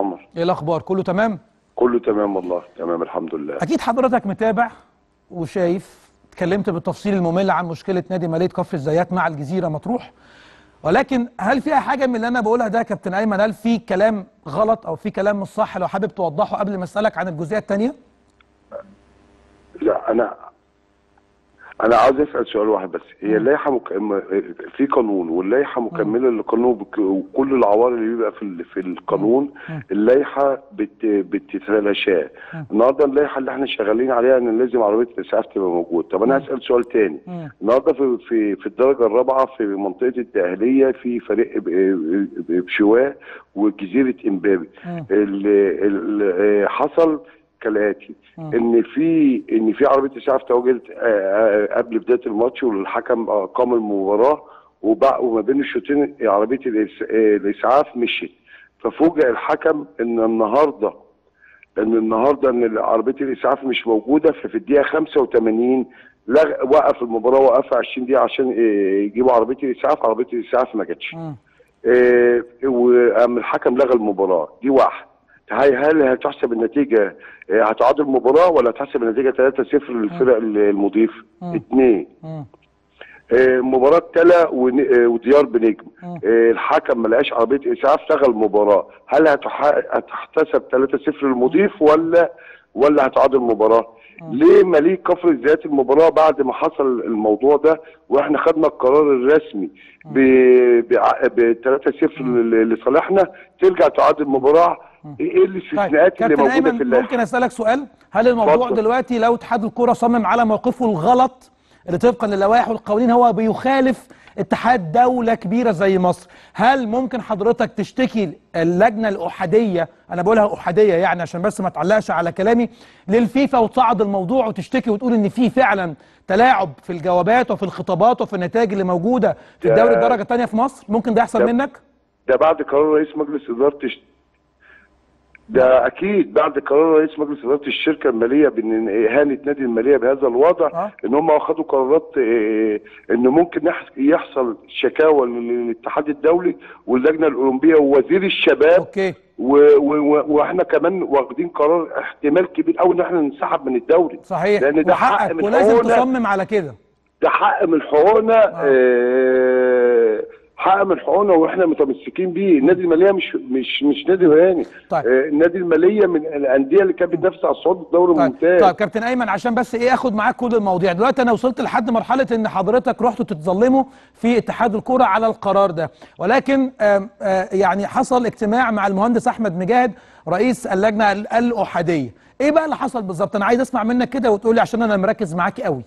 عمر ايه الاخبار كله تمام كله تمام والله تمام الحمد لله اكيد حضرتك متابع وشايف اتكلمت بالتفصيل الممل عن مشكله نادي ماليه كفر الزيات مع الجزيره مطروح ولكن هل فيها حاجه من اللي انا بقولها ده يا كابتن ايمن هل في كلام غلط او في كلام مش صح لو حابب توضحه قبل ما اسالك عن الجزئيه الثانيه لا انا انا عاوز اسال سؤال واحد بس هي اللائحه مك... م- في قانون واللائحه مكمله للقانون بك... وكل العوار اللي بيبقى في ال... في القانون اللائحه بت... بتتلاشاه النهارده اللائحه اللي احنا شغالين عليها ان لازم عربيه الاسعاف تبقى موجود طب انا هسال سؤال تاني النهارده في في في الدرجه الرابعه في منطقه التاهيليه في فريق ب- ب- بشواه وجزيره امبابي اللي اللي حصل كالاتي ان في ان في عربيه اسعاف تواجدت آه، آه، قبل بدايه الماتش والحكم اقام المباراه وبقى وما بين الشوطين عربيه الإس- آه، الاسعاف مشيت ففوجئ الحكم ان النهارده ان النهارده ان عربيه الاسعاف مش موجوده ففي الدقيقه 85 لغ... وقف المباراه وقفها 20 دقيقه عشان آه، يجيبوا عربيه الاسعاف عربيه الاسعاف ما جاتش آه، وقام الحكم لغى المباراه دي واحد هل هل هتحسب النتيجه آه، هتعادل المباراه ولا هتحسب النتيجه 3-0 للفرق المضيف؟ اثنين آه، مباراة تلا ون- آه، وديار بنجم آه، الحكم ما لقاش عربية إسعاف لغى المباراة هل هتح- هتحتسب 3-0 للمضيف ولا ولا هتعادل المباراة؟ ليه مليك كفر الزيات المباراة بعد ما حصل الموضوع ده واحنا خدنا القرار الرسمي ب 3-0 ل- لصالحنا ترجع تعادل المباراة ايه الاستثناءات اللي كابتن موجودة في ايمن اللائحة؟ ممكن اسالك سؤال هل الموضوع اتفضل. دلوقتي لو اتحاد الكره صمم على موقفه الغلط اللي طبقا للوائح والقوانين هو بيخالف اتحاد دولة كبيرة زي مصر هل ممكن حضرتك تشتكي اللجنة الأحادية أنا بقولها أحادية يعني عشان بس ما تعلقش على كلامي للفيفا وتصعد الموضوع وتشتكي وتقول إن في فعلا تلاعب في الجوابات وفي الخطابات وفي النتائج اللي موجودة في ده- الدوري الدرجة الثانية في مصر ممكن ده يحصل ده- منك؟ ده بعد قرار رئيس مجلس اداره الش- ده اكيد بعد قرار رئيس مجلس اداره الشركه الماليه بان اهانه نادي الماليه بهذا الوضع آه. ان هم اخذوا قرارات آه، ان ممكن يحس- يحصل شكاوى للاتحاد الدولي واللجنه الاولمبيه ووزير الشباب أوكي و و و واحنا كمان واخدين قرار احتمال كبير قوي ان احنا ننسحب من الدوري صحيح لان ده حق وحقك من ولازم حقوقنا تصمم على كده ده حق من حقوقنا آه، حق من حقوقنا واحنا متمسكين بيه النادي الماليه مش مش مش نادي هاني طيب. آه، النادي الماليه من الانديه اللي كانت بتنافس على الصعود الدوري طيب الممتاز طيب كابتن ايمن عشان بس ايه اخد معاك كل المواضيع دلوقتي انا وصلت لحد مرحله ان حضرتك رحتوا تتظلموا في اتحاد الكوره على القرار ده ولكن آم آه يعني حصل اجتماع مع المهندس احمد مجاهد رئيس اللجنه ال- الاحاديه ايه بقى اللي حصل بالظبط انا عايز اسمع منك كده وتقول لي عشان انا مركز معاك قوي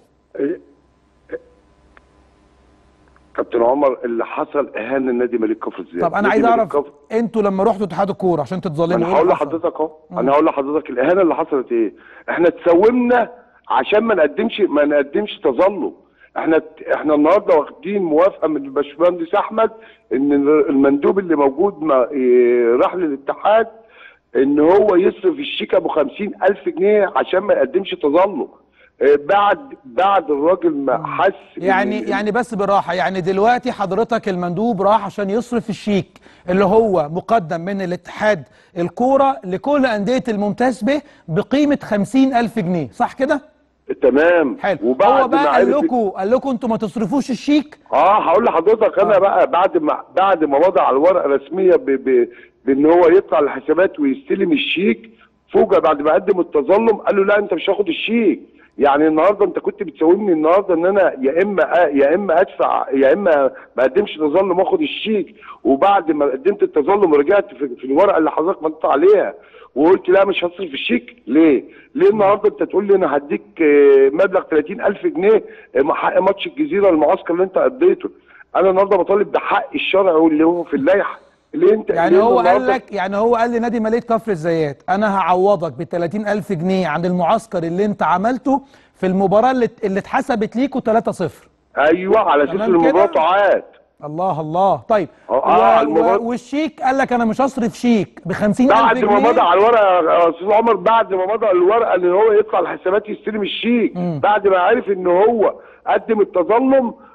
كابتن عمر اللي حصل اهانه النادي ملك كفر الزيات طب انا نادي عايز ملك اعرف كفر- انتوا لما رحتوا اتحاد الكوره عشان تتظلموا انا إيه هقول اللي حصل؟ لحضرتك اهو انا هقول لحضرتك الاهانه اللي حصلت ايه احنا اتسومنا عشان ما نقدمش ما نقدمش تظلم احنا احنا النهارده واخدين موافقه من الباشمهندس احمد ان المندوب اللي موجود ما إيه، راح للاتحاد ان هو يصرف الشيك ابو خمسين الف جنيه عشان ما يقدمش تظلم إيه، بعد بعد الراجل ما حس يعني إن- يعني بس بالراحه يعني دلوقتي حضرتك المندوب راح عشان يصرف الشيك اللي هو مقدم من الاتحاد الكوره لكل انديه الممتاز به بقيمه خمسين ألف جنيه صح كده؟ تمام حلو وبعد هو بقى ما قال عرف- لكم قال لكم انتوا ما تصرفوش الشيك اه هقول لحضرتك انا آه. بقى بعد ما بعد ما وضع الورقه رسميه ب... ب... بان هو يطلع الحسابات ويستلم الشيك فوجئ بعد ما قدم التظلم قال له لا انت مش هاخد الشيك يعني النهارده انت كنت بتساومني النهارده ان انا يا اما أ- يا اما ادفع يا اما ما اقدمش تظلم واخد الشيك وبعد ما قدمت التظلم ورجعت في, في الورقه اللي حضرتك مضيت عليها وقلت لا مش هصرف الشيك ليه؟ ليه النهارده انت تقول لي انا هديك آه، مبلغ 30000 جنيه آه، حق ماتش الجزيره المعسكر اللي انت قضيته انا النهارده بطالب بحق الشرعي واللي هو في اللائحه ليه انت يعني ليه هو قال النهاردة- لك يعني هو قال لنادي ماليه كفر الزيات انا هعوضك ب 30000 جنيه عن المعسكر اللي انت عملته في المباراه اللي اللي اتحسبت ليكوا 3-0 ايوه على اساس تمام ان المباراه كده؟ تعاد الله الله طيب آه، آه، و... المباراة- و... والشيك قال لك انا مش هصرف شيك ب 50000 بعد جنيه ما مضى على الورقه يا استاذ عمر بعد ما مضى الورقه ان هو يطلع الحسابات يستلم الشيك بعد ما عرف ان هو قدم التظلم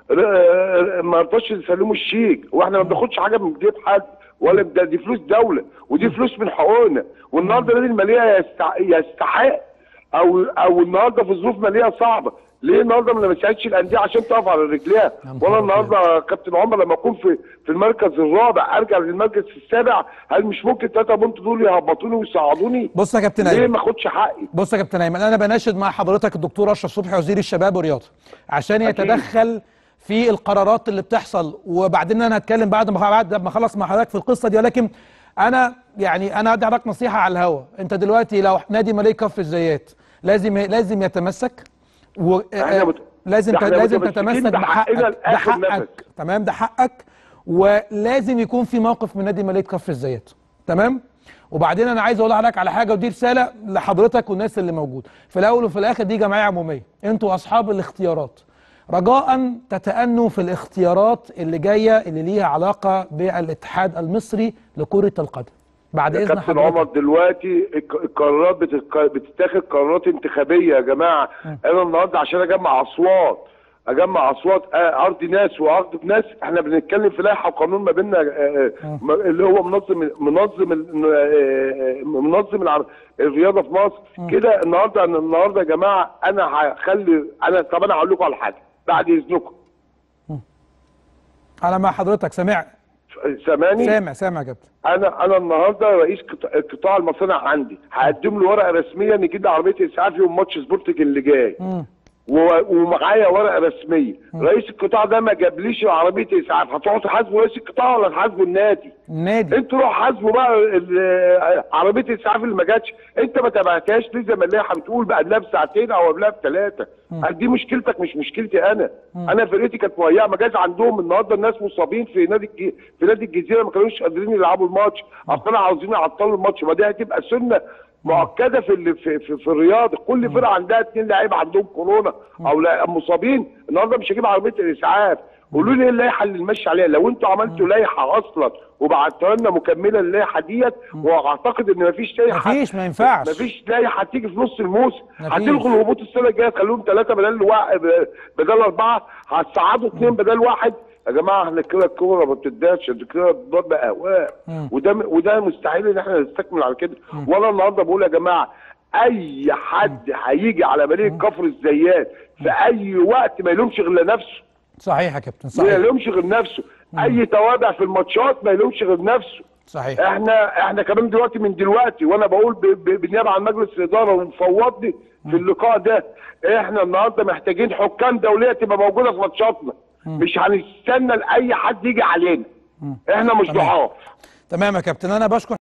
ر- ما رضاش يسلموا الشيك واحنا ما بناخدش حاجه من جيب حد ولا ده دي فلوس دوله ودي فلوس من حقوقنا والنهارده نادي الماليه يستع- يستحق او او النهارده في ظروف ماليه صعبه ليه النهارده ما بنساعدش الانديه عشان تقف على رجليها نهار وانا أبيض. النهارده كابتن عمر لما اكون في في المركز الرابع ارجع للمركز السابع هل مش ممكن 3 بونت دول يهبطوني ويصعدوني بص يا كابتن ليه ايمن ما اخدش حقي بص يا كابتن ايمن انا بناشد مع حضرتك الدكتور اشرف صبحي وزير الشباب والرياضه عشان أكيد. يتدخل في القرارات اللي بتحصل وبعدين انا هتكلم بعد ما بعد ما اخلص مع حضرتك في القصه دي ولكن انا يعني انا هدي حضرتك نصيحه على الهوا انت دلوقتي لو نادي مالي كف الزيات لازم لازم يتمسك و إحنا مت- لازم ده إحنا لازم متمسكين تتمسك بحقنا بحقك ده لآخر حقك نفس. تمام ده حقك ولازم يكون في موقف من نادي ماليه كف الزيات تمام وبعدين انا عايز اقول لحضرتك على حاجه ودي رساله لحضرتك والناس اللي موجود في الاول وفي الاخر دي جمعيه عموميه انتوا اصحاب الاختيارات رجاء تتأنوا في الاختيارات اللي جايه اللي ليها علاقه بالاتحاد المصري لكره القدم بعد يا اذن كابتن حضرتك عمر دلوقتي الق- القرارات بتتق- بتتاخد قرارات انتخابيه يا جماعه انا النهارده عشان اجمع اصوات اجمع اصوات آه، ارض ناس وارض ناس احنا بنتكلم في لائحه وقانون ما بيننا آه، آه، م- اللي هو منظم منظم ال- آه، آه، منظم الع- الرياضه في مصر كده النهارده أنا النهارده يا جماعه انا هخلي انا طب انا هقول لكم على حاجه بعد اذنكم انا مع حضرتك سامع سامعني سامع سامع يا كابتن انا انا النهارده رئيس قطاع- قطاع المصانع عندي هقدم له ورقه رسميه ان كده عربيه اسعاف يوم ماتش سبورتنج اللي جاي مم. و- ومعايا ورقه رسميه رئيس القطاع ده ما جابليش عربيه اسعاف هتروحوا تحاسبوا رئيس القطاع ولا تحاسبوا النادي النادي انتوا روحوا حاسبوا بقى ال- عربيه الاسعاف اللي ما جاتش انت ما تبعتهاش ليه زي ما اللائحه بتقول بقى قبلها بساعتين او قبلها بثلاثه دي مشكلتك مش مشكلتي انا انا فرقتي كانت مهيئه ما جاش عندهم النهارده الناس مصابين في نادي الج- في نادي الجزيره ما كانوش قادرين يلعبوا الماتش اصل انا عاوزين يعطلوا الماتش ما دي هتبقى سنه مؤكده في ال- في, في, في الرياضه كل فرقه عندها اثنين لعيبه عندهم كورونا او لا- مصابين النهارده مش هجيب عربيه الاسعاف قولوا لي ايه اللائحه اللي نمشي عليها لو انتوا عملتوا لائحه اصلا وبعتوا لنا مكمله للائحه ديت واعتقد ان مفيش لائحه مفيش ما ينفعش مفيش لائحه تيجي في نص الموسم مفيش. هتلغوا الهبوط السنه الجايه تخليهم ثلاثه بدل واحد بدل اربعه هتصعدوا اثنين بدل واحد يا جماعه احنا كده الكوره ما بتداش دي كده ضرب اهواء وده وده مستحيل ان احنا نستكمل على كده وانا النهارده بقول يا جماعه اي حد هيجي على مدينه كفر الزيات في اي وقت ما يلومش غير لنفسه صحيح يا كابتن ما صحيح يلومش غير نفسه اي توابع في الماتشات ما يلومش غير نفسه صحيح احنا احنا كمان دلوقتي من دلوقتي وانا بقول ب- ب- بالنيابه عن مجلس الاداره ومفوضني في اللقاء ده احنا النهارده محتاجين حكام دوليه تبقى موجوده في ماتشاتنا مش هنستنى لاي حد يجي علينا احنا مش تمام. ضعاف تمام يا كابتن انا بشكر